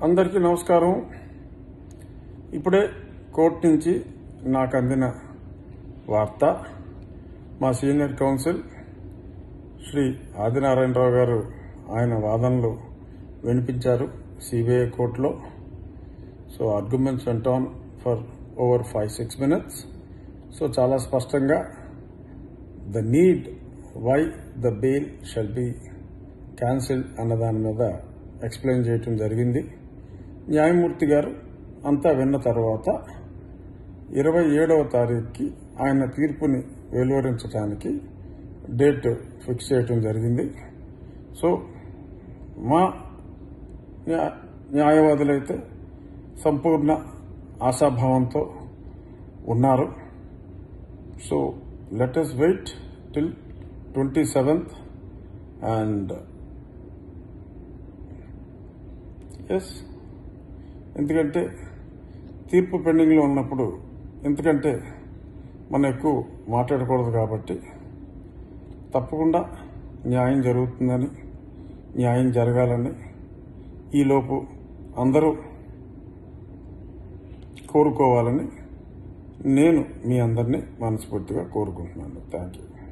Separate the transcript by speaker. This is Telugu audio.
Speaker 1: అందరికీ నమస్కారం ఇప్పుడే కోర్టు నుంచి నాకు అందిన వార్త మా సీనియర్ కౌన్సిల్ శ్రీ ఆదినారాయణరావు గారు ఆయన వాదనలు వినిపించారు సిబిఐ కోర్టులో so arguments went on for over five six minutes so చాలా స్పష్టంగా the need why the bail shall be cancel అన్న దాని మీద ఎక్స్ప్లెయిన్ చేయటం జరిగింది న్యాయమూర్తి గారు అంతా విన్న తర్వాత ఇరవై ఏడవ తారీఖుకి ఆయన తీర్పుని వెలువరించడానికి డేట్ ఫిక్స్ చేయటం జరిగింది సో మా న్యా- న్యాయవాదులైతే సంపూర్ణ ఆశాభావంతో ఉన్నారు so let us wait till twenty seventh and as ఎందుకంటే తీర్పు పెండింగ్లో ఉన్నప్పుడు ఎందుకంటే మనం ఎక్కువ మాట్లాడకూడదు కాబట్టి తప్పకుండా న్యాయం జరుగుతుందని న్యాయం జరగాలని ఈలోపు అందరూ కోరుకోవాలని నేను మీ అందరినీ మనస్ఫూర్తిగా కోరుకుంటున్నాను థ్యాంక్ యూ